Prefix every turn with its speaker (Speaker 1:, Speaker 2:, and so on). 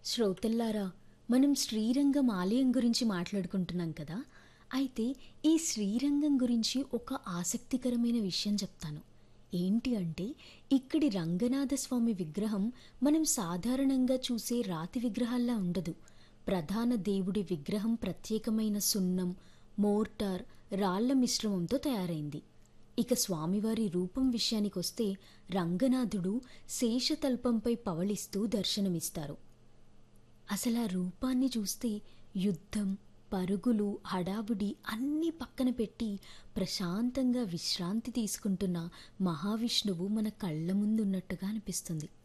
Speaker 1: శ్రోతల్లారా మనం శ్రీరంగం ఆలయం గురించి మాట్లాడుకుంటున్నాం కదా అయితే ఈ శ్రీరంగం గురించి ఒక ఆసక్తికరమైన విషయం చెప్తాను ఏంటి అంటే ఇక్కడి రంగనాథ స్వామి విగ్రహం మనం సాధారణంగా చూసే రాతి విగ్రహాల్లా ఉండదు ప్రధాన దేవుడి విగ్రహం ప్రత్యేకమైన సున్నం మోర్టార్ రాళ్ల మిశ్రమంతో తయారైంది ఇక స్వామివారి రూపం విషయానికొస్తే రంగనాథుడు శేషతల్పంపై పవళిస్తూ దర్శనమిస్తారు అసలు ఆ రూపాన్ని చూస్తే యుద్ధం పరుగులు హడావుడి అన్నీ పక్కన పెట్టి ప్రశాంతంగా విశ్రాంతి తీసుకుంటున్న మహావిష్ణువు మన కళ్ళ ముందున్నట్టుగా అనిపిస్తుంది